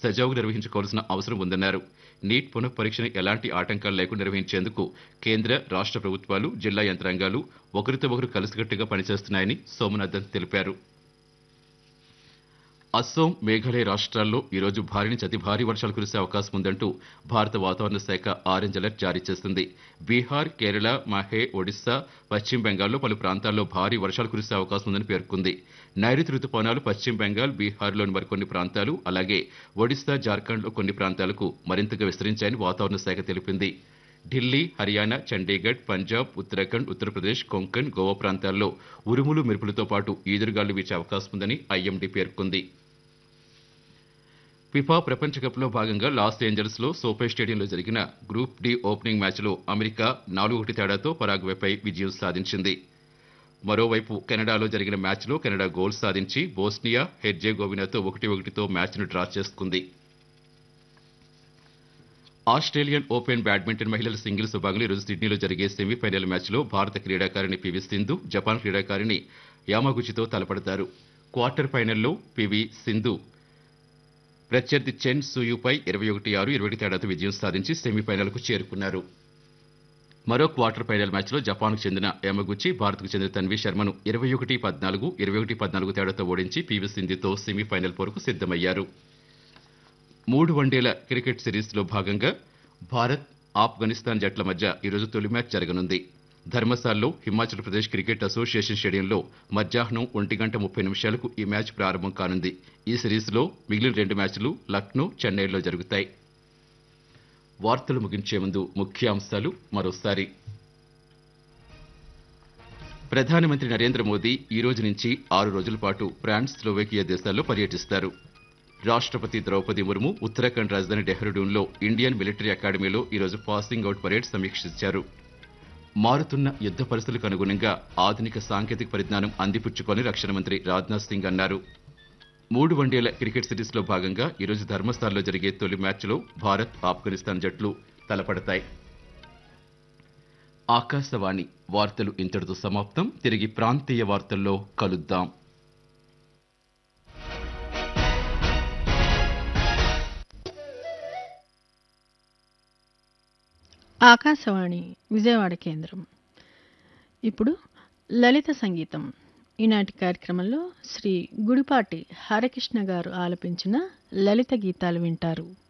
సజావుగా నిర్వహించుకోవాల్సిన అవసరం ఉందన్నారు నీట్ పునఃపరీక్షను ఎలాంటి ఆటంకాలు లేకుండా నిర్వహించేందుకు కేంద్ర రాష్ట్ర ప్రభుత్వాలు జిల్లా యంత్రాంగాలు ఒకరితో ఒకరు కలిసికట్టుగా పనిచేస్తున్నాయని సోమనాథన్ తెలిపారు అస్సోం మేఘాలయ రాష్ట్రాల్లో ఈరోజు భారీ నుంచి అతి భారీ వర్షాలు కురిసే అవకాశం ఉందంటూ భారత వాతావరణ శాఖ ఆరెంజ్ అలర్ట్ జారీ చేసింది బీహార్ కేరళ మహే ఒడిశా పశ్చిమ బెంగాల్లో పలు ప్రాంతాల్లో భారీ వర్షాలు కురిసే అవకాశం ఉందని పేర్కొంది నైరుతి రుతుపవనాలు పశ్చిమ బెంగాల్ బీహార్లోని మరికొన్ని ప్రాంతాలు అలాగే ఒడిశా జార్ఖండ్లో కొన్ని ప్రాంతాలకు మరింతగా విస్తరించాయని వాతావరణ శాఖ తెలిపింది ఢిల్లీ హర్యానా చండీగఢ్ పంజాబ్ ఉత్తరాఖండ్ ఉత్తరప్రదేశ్ కొంకణ్ గోవా ప్రాంతాల్లో ఉరుములు మెరుపులతో పాటు ఈదురుగాలు వీచే అవకాశం ఉందని ఐఎండీ పేర్కొంది ఫిఫా ప్రపంచ కప్లో భాగంగా లాస్ ఏంజల్స్ లో సోపే స్టేడియంలో జరిగిన గ్రూప్ డి ఓపెనింగ్ మ్యాచ్లో అమెరికా నాలుగు ఒకటి తేడాతో పరాగ్వేపై విజయం సాధించింది మరోవైపు కెనడాలో జరిగిన మ్యాచ్లో కెనడా గోల్ సాధించి బోస్నియా హెర్జేగోవినాతో ఒకటి ఒకటితో మ్యాచ్ను డ్రా చేసుకుంది ఆస్ట్రేలియన్ ఓపెన్ బ్యాడ్మింటన్ మహిళల సింగిల్స్ విభాగంలో ఈరోజు సిడ్నీలో జరిగే సెమీఫైనల్ మ్యాచ్లో భారత క్రీడాకారిణి పివి సింధు జపాన్ క్రీడాకారిణి యామాగుచితో తలపడతారు క్వార్టర్ ఫైనల్లో పివి సింధు ప్రత్యర్థి చెన్ సూయుపై ఇరవై ఒకటి ఆరు ఇరవై ఒకటి తేడాతో విజయం సాధించి సెమీఫైనల్కు చేరుకున్నారు మరో క్వార్టర్ ఫైనల్ మ్యాచ్లో జపాన్కు చెందిన యమగుచి భారత్కు చెందిన తన్వి శర్మను ఇరవై ఒకటి పద్నాలుగు ఇరవై ఒకటి పద్నాలుగు తేడాతో ఓడించి పీవీ సింధుతో సెమీఫైనల్ పోరుకు సిద్ధమయ్యారు మూడు వన్డేల క్రికెట్ సిరీస్లో భాగంగా భారత్ ఆఫ్ఘనిస్తాన్ జట్ల మధ్య ఈరోజు తొలి మ్యాచ్ జరగనుంది ధర్మశాలలో హిమాచల్ ప్రదేశ్ క్రికెట్ అసోసియేషన్ స్టేడియంలో మధ్యాహ్నం ఒంటి గంట ముప్పై నిమిషాలకు ఈ మ్యాచ్ ప్రారంభం కానుంది ఈ సిరీస్లో మిగిలిన రెండు మ్యాచ్లు లక్నో చెన్నైలో జరుగుతాయి వార్తలు ముగించే ముందు ముఖ్యాంశాలు మరోసారి ప్రధానమంత్రి నరేంద్ర మోదీ ఈ రోజు నుంచి ఆరు రోజుల పాటు ఫ్రాన్స్ స్లోవేకియా దేశాల్లో పర్యటిస్తారు రాష్ట్రపతి ద్రౌపది ముర్ము ఉత్తరాఖండ్ రాజధాని డెహ్రాడూన్లో ఇండియన్ మిలిటరీ అకాడమీలో ఈరోజు పాసింగ్ అవుట్ పరేడ్ సమీక్షించారు మారుతున్న యుద్ధ పరిస్థితులకు అనుగుణంగా ఆధునిక సాంకేతిక పరిజ్ఞానం అందిపుచ్చుకొని రక్షణ మంత్రి రాజ్నాథ్ సింగ్ అన్నారు మూడు వన్డేల క్రికెట్ సిరీస్లో భాగంగా ఈరోజు ధర్మస్థాల్లో జరిగే తొలి మ్యాచ్లో భారత్ ఆఫ్ఘనిస్తాన్ జట్లు తలపడతాయి ఆకాశవాణి వార్తలు ఇంతటితో సమాప్తం తిరిగి ప్రాంతీయ వార్తల్లో కలుద్దాం ఆకాశవాణి విజయవాడ కేంద్రం ఇప్పుడు లలిత సంగీతం ఈనాటి కార్యక్రమంలో శ్రీ గుడిపాటి హరకృష్ణ గారు ఆలపించిన లలిత గీతాలు వింటారు